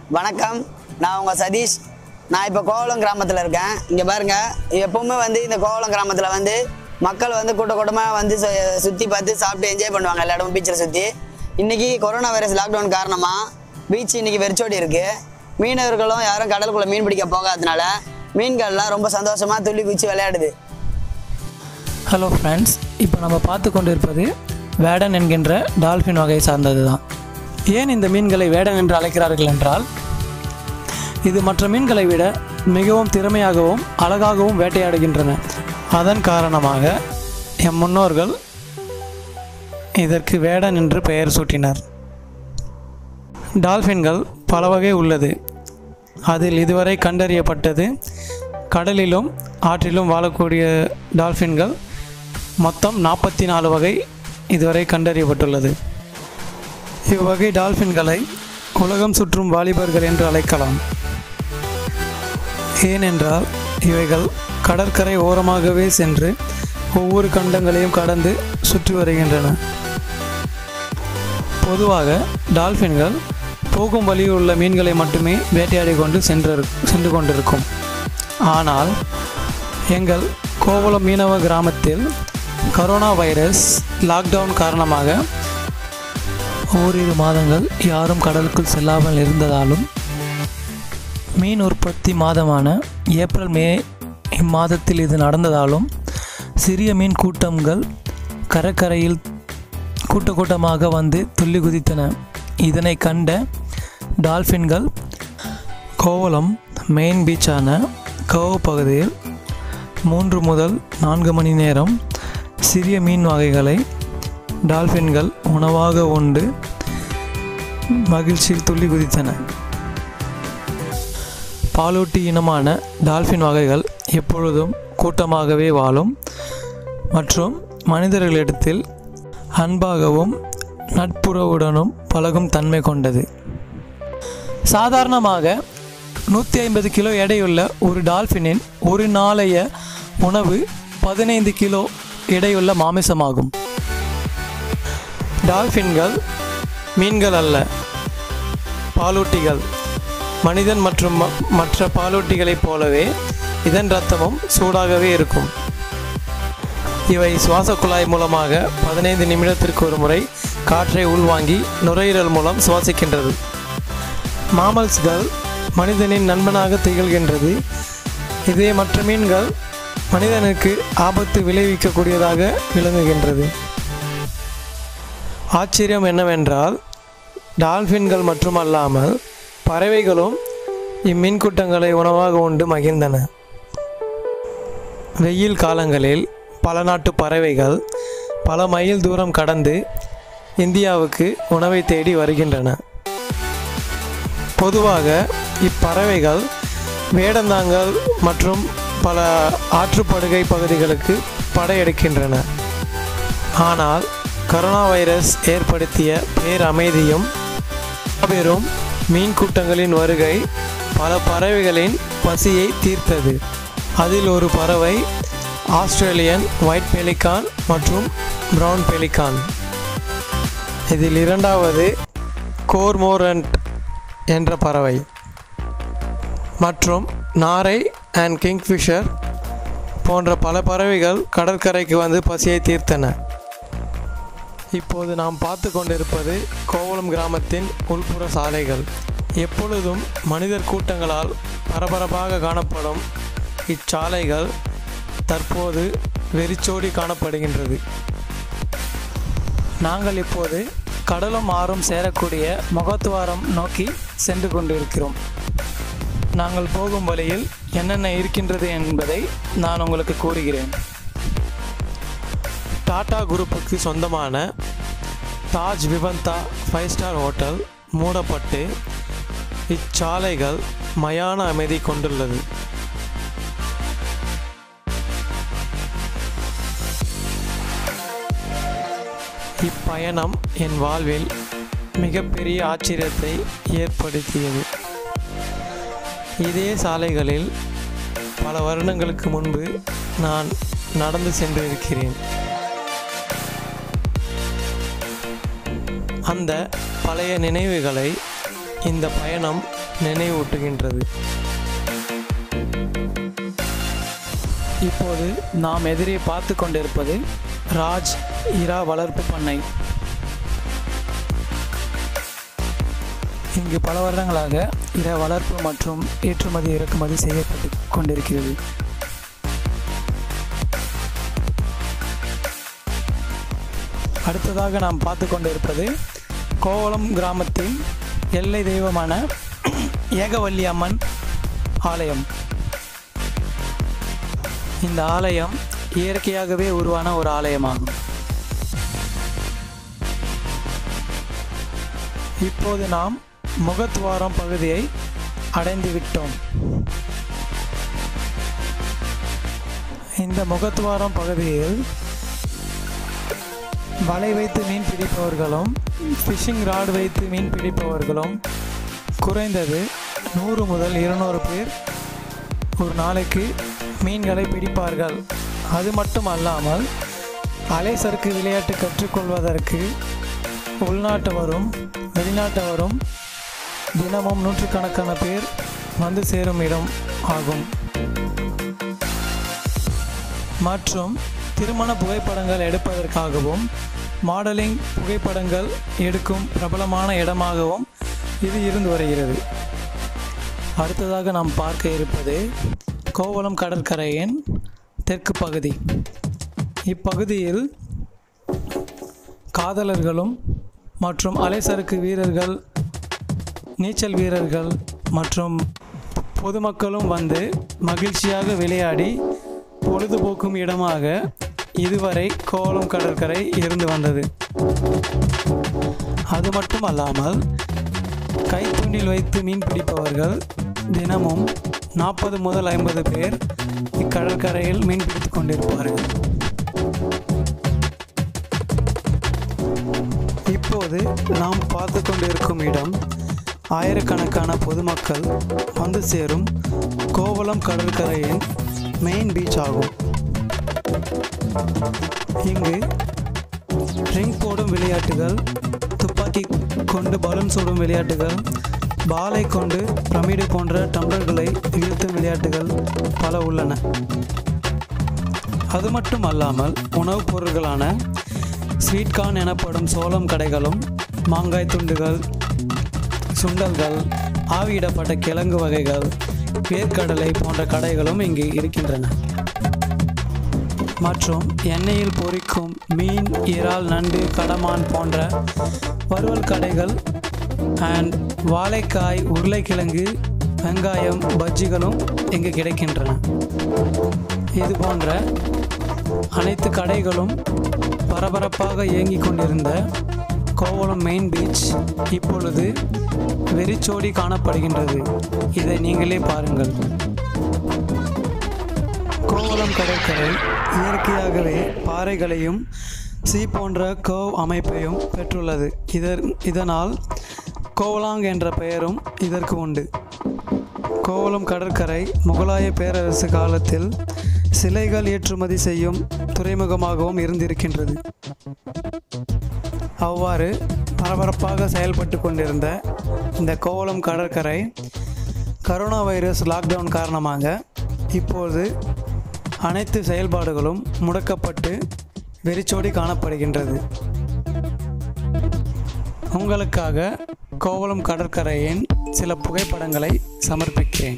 வணக்கம் நான் உங்கள் சதீஷ் நான் இப்போ கோவளம் கிராமத்தில் இருக்கேன் இங்கே பாருங்க எப்பவுமே வந்து இந்த கோவளம் கிராமத்தில் வந்து மக்கள் வந்து கூட்ட கூட்டமாக வந்து சுற்றி பார்த்து சாப்பிட்டு என்ஜாய் பண்ணுவாங்க எல்லா இடமும் பீச்சில் சுற்றி இன்னைக்கு கொரோனா வைரஸ் லாக்டவுன் காரணமாக பீச் இன்னைக்கு வெறிச்சோடி இருக்கு மீனவர்களும் யாரும் கடலுக்குள்ளே மீன் பிடிக்க போகாததுனால மீன்கள்லாம் ரொம்ப சந்தோஷமாக துள்ளி குச்சி விளையாடுது ஹலோ ஃப்ரெண்ட்ஸ் இப்போ நம்ம பார்த்து கொண்டு இருப்பது வேடன் என்கின்ற டால்ஃபின் வகையை சார்ந்தது தான் ஏன் இந்த மீன்களை வேடன் என்று அழைக்கிறார்கள் என்றால் இது மற்ற மீன்களை விட மிகவும் திறமையாகவும் அழகாகவும் வேட்டையாடுகின்றன அதன் காரணமாக எம் முன்னோர்கள் இதற்கு வேடன் என்று பெயர் சூட்டினர் டால்ஃபின்கள் பல வகை உள்ளது அதில் இதுவரை கண்டறியப்பட்டது கடலிலும் ஆற்றிலும் வாழக்கூடிய டால்ஃபின்கள் மொத்தம் நாற்பத்தி நாலு வகை இதுவரை கண்டறியப்பட்டுள்ளது இவ்வகை டால்ஃபின்களை உலகம் சுற்றும் வாலிபர்கள் என்று அழைக்கலாம் ஏனென்றால் இவைகள் கடற்கரை ஓரமாகவே சென்று ஒவ்வொரு கண்டங்களையும் கடந்து சுற்றி வருகின்றன பொதுவாக டால்ஃபின்கள் போகும் வழியில் உள்ள மீன்களை மட்டுமே வேட்டையாடி கொண்டு சென்று சென்று கொண்டிருக்கும் ஆனால் எங்கள் கோவளம் மீனவ கிராமத்தில் கரோனா வைரஸ் லாக்டவுன் காரணமாக ஓரிரு மாதங்கள் யாரும் கடலுக்குள் செல்லாமல் இருந்ததாலும் மீன் உற்பத்தி மாதமான ஏப்ரல் மே இம்மாதத்தில் இது நடந்ததாலும் சிறிய மீன் கூட்டங்கள் கடற்கரையில் கூட்ட கூட்டமாக வந்து துள்ளி குதித்தன இதனை கண்ட டால்ஃபின்கள் கோவளம் மெயின் பீச்சான கவ் பகுதியில் மூன்று முதல் நான்கு மணி நேரம் சிறிய மீன் வகைகளை டால்ஃபின்கள் உணவாக உண்டு மகிழ்ச்சியில் துள்ளி குதித்தன பாலூட்டி இனமான டால்ஃபின் வகைகள் எப்பொழுதும் கூட்டமாகவே வாழும் மற்றும் மனிதர்களிடத்தில் அன்பாகவும் நட்புறவுடனும் பழகும் தன்மை கொண்டது சாதாரணமாக நூற்றி ஐம்பது கிலோ எடையுள்ள ஒரு டால்ஃபினின் ஒரு நாளைய உணவு பதினைந்து கிலோ எடையுள்ள மாமிசமாகும் டால்ஃபின்கள் மீன்கள் அல்ல பாலூட்டிகள் மனிதன் மற்றும் ம- மற்ற பாலூட்டிகளைப் போலவே இதன் இரத்தமும் சூடாகவே இருக்கும் இவை சுவாச குழாய் மூலமாக பதினைந்து நிமிடத்திற்கு ஒரு முறை காற்றை உள்வாங்கி நுரையீரல் மூலம் சுவாசிக்கின்றது மாமல்ஸ்கள் மனிதனின் நண்பனாக திகழ்கின்றது இதே மற்ற மீன்கள் மனிதனுக்கு ஆபத்து விளைவிக்கக்கூடியதாக விளங்குகின்றது ஆச்சரியம் என்னவென்றால் டால்ஃபின்கள் மட்டுமல்லாமல் பறவைகளும் இம்மீன் கூட்டங்களை உணவாக உண்டு மகிழ்ந்தன வெயில் காலங்களில் பல நாட்டு பறவைகள் பல மைல் தூரம் கடந்து இந்தியாவுக்கு உணவை தேடி வருகின்றன பொதுவாக இப்பறவைகள் வேடந்தாங்கல் மற்றும் பல ஆற்றுப்படுகை பகுதிகளுக்கு படையெடுக்கின்றன ஆனால் கரோனா வைரஸ் ஏற்படுத்திய பேரமைதியும் மாபெரும் மீன் கூட்டங்களின் வருகை பல பறவைகளின் பசியை தீர்த்தது அதில் ஒரு பறவை ஆஸ்திரேலியன் ஒயிட் பெலிகான் மற்றும் பிரவுன் பெலிகான் இதில் இரண்டாவது கோர்மோரண்ட் என்ற பறவை மற்றும் நாரை அண்ட் கிங்ஃபிஷர் போன்ற பல பறவைகள் கடற்கரைக்கு வந்து பசியை தீர்த்தன இப்போது நாம் பார்த்து கொண்டிருப்பது கோவளம் கிராமத்தின் உள்புற சாலைகள் எப்பொழுதும் மனிதர் கூட்டங்களால் பரபரப்பாக காணப்படும் இச்சாலைகள் தற்போது வெறிச்சோடி காணப்படுகின்றது நாங்கள் இப்போது கடலும் ஆறும் சேரக்கூடிய முகத்துவாரம் நோக்கி சென்று கொண்டிருக்கிறோம் நாங்கள் போகும் வழியில் என்னென்ன இருக்கின்றது என்பதை நான் உங்களுக்கு கூறுகிறேன் டாடா குரூப்புக்கு சொந்தமான Taj Vivanta five star hotel மூடப்பட்டு இச்சாலைகள் மயான அமைதி கொண்டுள்ளது இப்பயணம் என் வாழ்வில் மிகப்பெரிய ஆச்சரியத்தை ஏற்படுத்தியது இதே சாலைகளில் பல வருடங்களுக்கு முன்பு நான் நடந்து சென்றிருக்கிறேன் அந்த பழைய நினைவுகளை இந்த பயணம் நினைவூட்டுகின்றது இப்போது நாம் எதிரே பார்த்து கொண்டிருப்பது ராஜ் இரா வளர்ப்பு பண்ணை இங்கு பல வருடங்களாக இர வளர்ப்பு மற்றும் ஏற்றுமதி இறக்குமதி செய்யப்பட்டு கொண்டிருக்கிறது அடுத்ததாக நாம் பார்த்து கொண்டிருப்பது கோவளம் கிராமத்தின் எல்லை தெய்வமான ஏகவல்லி அம்மன் ஆலயம் இந்த ஆலயம் இயற்கையாகவே உருவான ஒரு ஆலயமாகும் இப்போது நாம் முகத்துவாரம் பகுதியை அடைந்து விட்டோம் இந்த முகத்துவாரம் பகுதியில் வலை வைத்து மீன் பிடிப்பவர்களும் ஃபிஷிங் ராட் வைத்து மீன் பிடிப்பவர்களும் குறைந்தது நூறு முதல் இருநூறு பேர் ஒரு நாளைக்கு மீன்களை பிடிப்பார்கள் அது மட்டும் அல்லாமல் அலை சறுக்கு விளையாட்டு கற்றுக்கொள்வதற்கு உள்நாட்டவரும் வெளிநாட்டவரும் தினமும் நூற்றுக்கணக்கான பேர் வந்து சேரும் இடம் ஆகும் மற்றும் திருமண புகைப்படங்கள் எடுப்பதற்காகவும் மாடலிங் புகைப்படங்கள் எடுக்கும் பிரபலமான இடமாகவும் இது இருந்து வருகிறது அடுத்ததாக நாம் பார்க்க இருப்பது கோவளம் கடற்கரையின் தெற்கு பகுதி இப்பகுதியில் காதலர்களும் மற்றும் அலைசறுக்கு வீரர்கள் நீச்சல் வீரர்கள் மற்றும் பொதுமக்களும் வந்து மகிழ்ச்சியாக விளையாடி பொழுதுபோக்கும் இடமாக இதுவரை கோவளம் கடற்கரை இருந்து வந்தது அது மட்டும் அல்லாமல் கைத்தூண்டில் வைத்து மீன் பிடிப்பவர்கள் தினமும் நாற்பது முதல் ஐம்பது பேர் இக்கடற்கரையில் மீன் பிடித்துக் கொண்டிருப்பார்கள் இப்போது நாம் பார்த்து கொண்டிருக்கும் இடம் ஆயிரக்கணக்கான பொதுமக்கள் வந்து சேரும் கோவளம் கடற்கரையின் மெயின் பீச் ஆகும் இங்கு ரிங் போடும் விளையாட்டுகள் துப்பாக்கி கொண்டு பலூன் சுடும் விளையாட்டுகள் பாலை கொண்டு பிரமிடு போன்ற டம்ளர்களை வீழ்த்தும் விளையாட்டுகள் பல உள்ளன அது மட்டும் அல்லாமல் உணவுப் பொருட்களான ஸ்வீட் கார்ன் எனப்படும் சோளம் கடைகளும் மாங்காய் துண்டுகள் சுண்டல்கள் ஆவியிடப்பட்ட கிழங்கு வகைகள் வேர்க்கடலை போன்ற கடைகளும் இங்கு இருக்கின்றன மற்றும் எண்ணெயில் பொரிக்கும் மீன் இறால் நண்டு கடமான் போன்ற வறுவல் கடைகள் அண்ட் வாழைக்காய் உருளைக்கிழங்கு வெங்காயம் பஜ்ஜிகளும் இங்கு கிடைக்கின்றன இது போன்ற அனைத்து கடைகளும் பரபரப்பாக இயங்கிக் கொண்டிருந்த கோவளம் மெயின் பீச் இப்பொழுது வெறிச்சோடி காணப்படுகின்றது இதை நீங்களே பாருங்கள் கோவளம் கடற்கரை இயற்கையாகவே பாறைகளையும் சி போன்ற கர்வ் அமைப்பையும் பெற்றுள்ளது இதர் இதனால் கோவலாங் என்ற பெயரும் இதற்கு உண்டு கோவளம் கடற்கரை முகலாய பேரரசு காலத்தில் சிலைகள் ஏற்றுமதி செய்யும் துறைமுகமாகவும் இருந்திருக்கின்றது அவ்வாறு பரபரப்பாக செயல்பட்டு கொண்டிருந்த இந்த கோவளம் கடற்கரை கரோனா வைரஸ் லாக்டவுன் காரணமாக இப்போது அனைத்து செயல்பாடுகளும் முடக்கப்பட்டு வெறிச்சோடி காணப்படுகின்றது உங்களுக்காக கோவளம் கடற்கரையின் சில புகைப்படங்களை சமர்ப்பிக்கிறேன்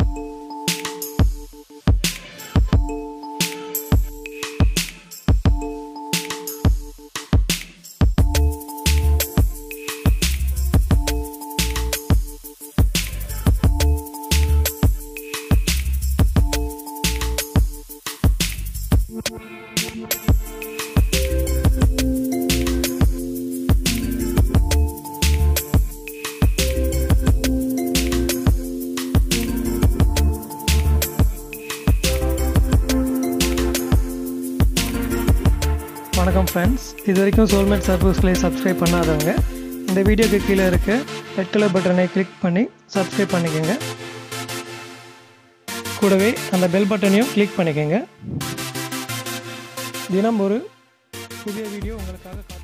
வணக்கம் ஃப்ரெண்ட்ஸ் இது வரைக்கும் சோல்மேட் சர்வீஸ்களை சப்ஸ்கிரைப் பண்ணாதவங்க இந்த வீடியோக்கு கீழே இருக்க ரெட் கலர் பட்டனை கிளிக் பண்ணி சப்ஸ்கிரைப் பண்ணிக்கோங்க கூடவே அந்த பெல் பட்டனையும் கிளிக் பண்ணிக்கோங்க தினம் ஒரு புதிய வீடியோ உங்களுக்காக